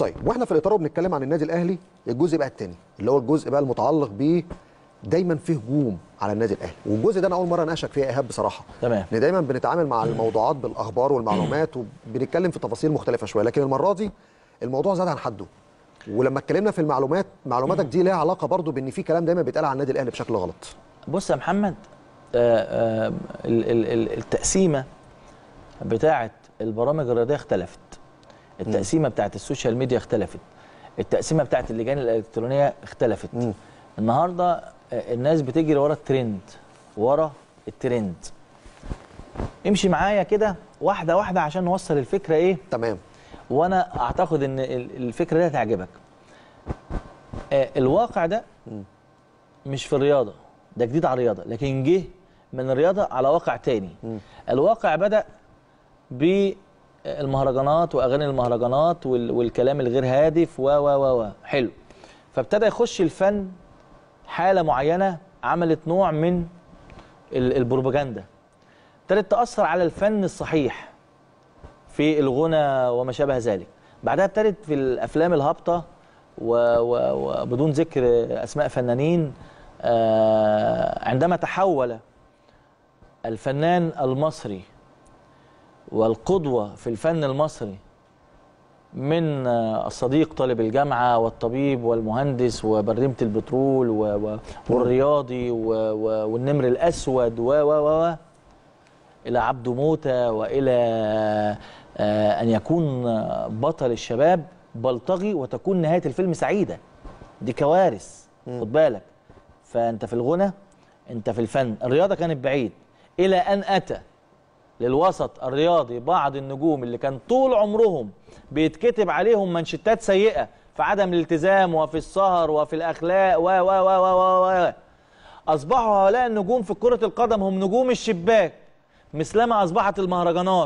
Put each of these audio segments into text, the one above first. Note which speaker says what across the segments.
Speaker 1: طيب واحنا في الاطار وبنتكلم عن النادي الاهلي الجزء بقى الثاني اللي هو الجزء بقى المتعلق ب دايما في هجوم على النادي الاهلي والجزء ده انا اول مره اناقشك فيه يا ايهاب بصراحه
Speaker 2: تمام.
Speaker 1: لان دايما بنتعامل مع الموضوعات بالاخبار والمعلومات وبنتكلم في تفاصيل مختلفه شويه لكن المره دي الموضوع زاد عن حده ولما اتكلمنا في المعلومات معلوماتك دي ليها علاقه برضو بان في كلام دايما بيتقال عن النادي الاهلي بشكل غلط
Speaker 2: بص يا محمد آه، آه، ال- ال- ال- التقسيمه بتاعه البرامج الرياضيه اختلفت التقسيمه بتاعه السوشيال ميديا اختلفت التقسيمه بتاعه اللجان الالكترونيه اختلفت النهارده آه، الناس بتجري ورا الترند ورا الترند امشي معايا كده واحده واحده عشان نوصل الفكره ايه
Speaker 1: تمام
Speaker 2: وانا اعتقد ان ال- الفكره دي هتعجبك آه، الواقع ده مش في الرياضه ده جديد على الرياضه لكن جه من الرياضه على واقع تاني الواقع بدا بالمهرجانات واغاني المهرجانات وال- والكلام الغير هادف و و و و حلو فابتدى يخش الفن حاله معينه عملت نوع من ال- البروباجندا ابتدت تاثر على الفن الصحيح في الغنى وما شابه ذلك بعدها ابتدت في الافلام الهابطه و- و- وبدون ذكر اسماء فنانين آه، عندما تحول الفنان المصري والقدوه في الفن المصري من آه، الصديق طالب الجامعه والطبيب والمهندس وبريمه البترول و- و- والرياضي و- و- والنمر الاسود و و و و الى عبده موته والى آه، ان يكون آه، بطل الشباب بلطجي وتكون نهايه الفيلم سعيده دي كوارث خد بالك فانت في الغنى انت في الفن الرياضه كانت بعيد الى ان اتى للوسط الرياضي بعض النجوم اللي كان طول عمرهم بيتكتب عليهم منشتات سيئه في عدم الالتزام وفي السهر وفي الاخلاق و و و و و و اصبحوا هؤلاء النجوم في كره القدم هم نجوم الشباك مثلما اصبحت المهرجانات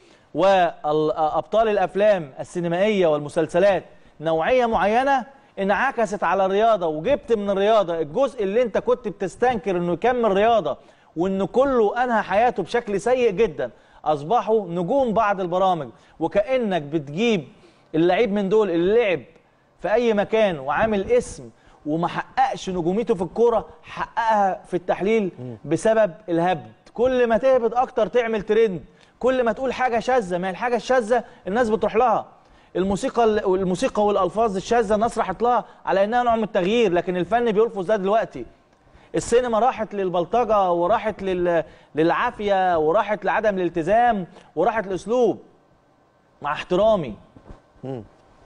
Speaker 2: وابطال الافلام السينمائيه والمسلسلات نوعيه معينه انعكست على الرياضه وجبت من الرياضه الجزء اللي انت كنت بتستنكر انه يكمل رياضه وان كله انهى حياته بشكل سيء جدا اصبحوا نجوم بعض البرامج وكانك بتجيب اللعيب من دول اللي لعب في اي مكان وعامل اسم وما حققش نجوميته في الكوره حققها في التحليل بسبب الهبد كل ما تهبط اكتر تعمل ترند كل ما تقول حاجه شاذه ما هي الحاجه الشاذه الناس بتروح لها الموسيقى الموسيقى والالفاظ الشاذه الناس راحت لها على انها نوع من التغيير لكن الفن بيلفظ ده دلوقتي السينما راحت للبلطجه وراحت لل... للعافيه وراحت لعدم الالتزام وراحت لاسلوب مع احترامي ال-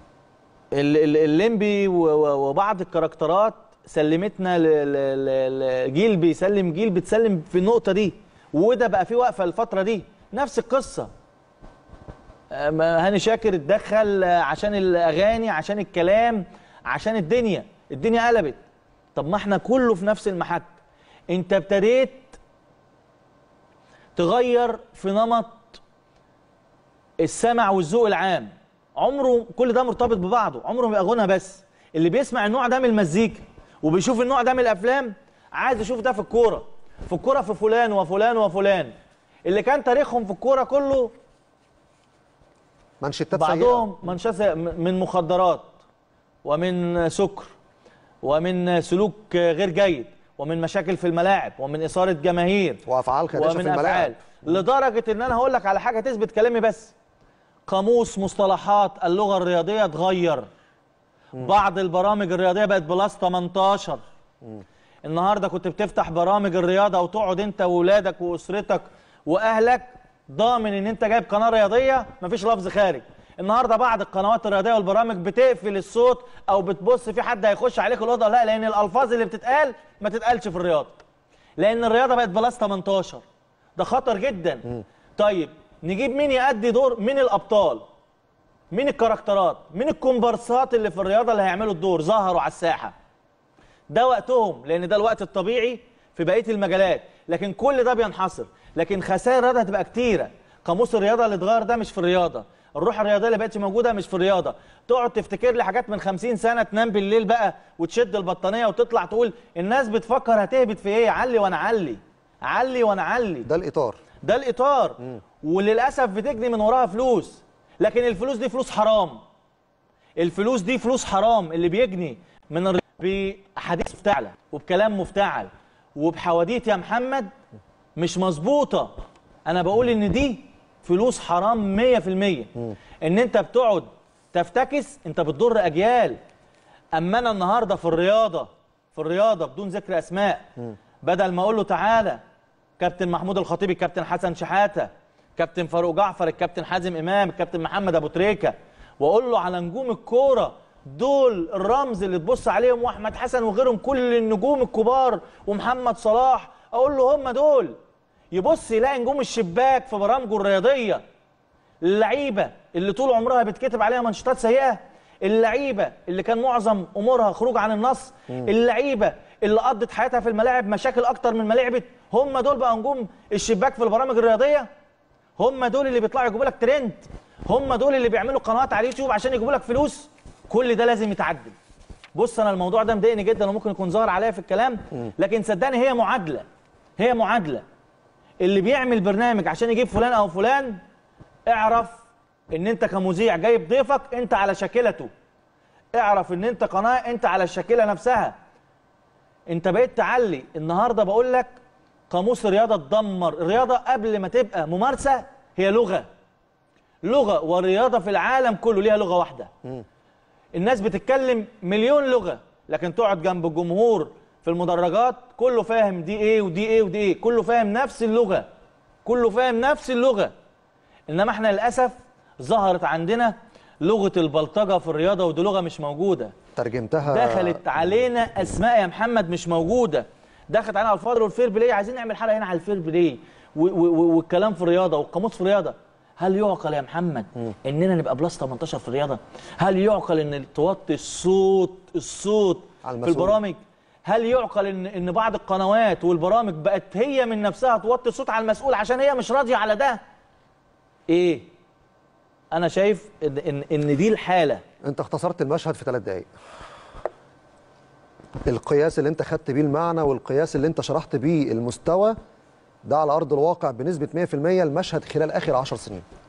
Speaker 2: ال- الليمبي و- و- وبعض الكاركترات سلمتنا ل- ل- ل- لجيل بيسلم جيل بتسلم في النقطه دي وده بقى في وقفه الفتره دي نفس القصه أم- هاني شاكر اتدخل آه، عشان الاغاني عشان الكلام عشان الدنيا الدنيا قلبت طب ما احنا كله في نفس المحك انت ابتديت تغير في نمط السمع والذوق العام عمره كل ده مرتبط ببعضه عمره ما يبقى غنى بس اللي بيسمع النوع ده من المزيكا وبيشوف النوع ده من الافلام عايز يشوف ده في الكوره في الكوره في فلان وفلان وفلان اللي كان تاريخهم في الكوره كله
Speaker 1: منشتات سيئه
Speaker 2: بعضهم منشأ من مخدرات ومن سكر ومن سلوك غير جيد ومن مشاكل في الملاعب ومن إثارة جماهير
Speaker 1: وافعال خادشه في
Speaker 2: ومن
Speaker 1: الملاعب
Speaker 2: أفعال لدرجة إن أنا هقول لك على حاجة تثبت كلامي بس قاموس مصطلحات اللغة الرياضية اتغير بعض البرامج الرياضية بقت بلس 18 النهارده كنت بتفتح برامج الرياضه وتقعد انت واولادك واسرتك واهلك ضامن ان انت جايب قناه رياضيه مفيش لفظ خارج النهارده بعض القنوات الرياضيه والبرامج بتقفل الصوت او بتبص في حد هيخش عليك الاوضه لا لان الالفاظ اللي بتتقال ما تتقالش في الرياضه لان الرياضه بقت بلس 18 ده خطر جدا طيب نجيب مين يأدي دور مين الابطال مين الكاركترات مين الكومبارسات اللي في الرياضه اللي هيعملوا الدور ظهروا على الساحه ده وقتهم لان ده الوقت الطبيعي في بقيه المجالات لكن كل ده بينحصر لكن خسائر الرياضه هتبقى كتيره قاموس الرياضه اللي اتغير ده مش في الرياضه الروح الرياضيه اللي بقتش موجوده مش في الرياضه تقعد تفتكر لي حاجات من 50 سنه تنام بالليل بقى وتشد البطانيه وتطلع تقول الناس بتفكر هتهبط في ايه علي وانا علي علي وانا علي
Speaker 1: ده الاطار
Speaker 2: ده الاطار وللاسف بتجني من وراها فلوس لكن الفلوس دي فلوس حرام الفلوس دي فلوس حرام اللي بيجني من الر... بأحاديث مفتعلة وبكلام مفتعل وبحواديت يا محمد مش مظبوطة أنا بقول إن دي فلوس حرام 100% إن أنت بتقعد تفتكس أنت بتضر أجيال أما أنا النهاردة في الرياضة في الرياضة بدون ذكر أسماء بدل ما أقول له تعالى كابتن محمود الخطيب الكابتن حسن شحاتة كابتن فاروق جعفر الكابتن حازم إمام الكابتن محمد أبو تريكة وأقول له على نجوم الكورة دول الرمز اللي تبص عليهم واحمد حسن وغيرهم كل النجوم الكبار ومحمد صلاح اقول له هم دول يبص يلاقي نجوم الشباك في برامجه الرياضيه اللعيبه اللي طول عمرها بتكتب عليها منشطات سيئه اللعيبه اللي كان معظم امورها خروج عن النص اللعيبه اللي قضت حياتها في الملاعب مشاكل اكتر من ما لعبت هم دول بقى نجوم الشباك في البرامج الرياضيه هم دول اللي بيطلعوا يجيبوا لك ترند هم دول اللي بيعملوا قنوات على اليوتيوب عشان يجيبوا لك فلوس كل ده لازم يتعدل بص انا الموضوع ده مضايقني جدا وممكن يكون ظاهر عليا في الكلام لكن صدقني هي معادله هي معادله اللي بيعمل برنامج عشان يجيب فلان او فلان اعرف ان انت كمذيع جايب ضيفك انت على شاكلته اعرف ان انت قناه انت على الشاكله نفسها انت بقيت تعلي النهارده بقول لك قاموس الرياضه اتدمر الرياضه قبل ما تبقى ممارسه هي لغه لغه والرياضه في العالم كله ليها لغه واحده الناس بتتكلم مليون لغه لكن تقعد جنب الجمهور في المدرجات كله فاهم دي ايه ودي ايه ودي ايه كله فاهم نفس اللغه كله فاهم نفس اللغه انما احنا للاسف ظهرت عندنا لغه البلطجه في الرياضه ودي لغه مش موجوده
Speaker 1: ترجمتها
Speaker 2: دخلت علينا اسماء يا محمد مش موجوده دخلت علينا الفاضل والفير بلاي عايزين نعمل حلقه هنا على الفير بلاي و- و- و- والكلام في الرياضه والقاموس في الرياضه هل يعقل يا محمد اننا نبقى بلس 18 في الرياضه هل يعقل ان توطي الصوت الصوت
Speaker 1: على
Speaker 2: في
Speaker 1: المسؤول.
Speaker 2: البرامج هل يعقل ان ان بعض القنوات والبرامج بقت هي من نفسها توطي الصوت على المسؤول عشان هي مش راضيه على ده ايه انا شايف ان ان, إن دي الحاله
Speaker 1: انت اختصرت المشهد في ثلاث دقائق القياس اللي انت خدت بيه المعنى والقياس اللي انت شرحت بيه المستوى ده على ارض الواقع بنسبه 100% المشهد خلال اخر 10 سنين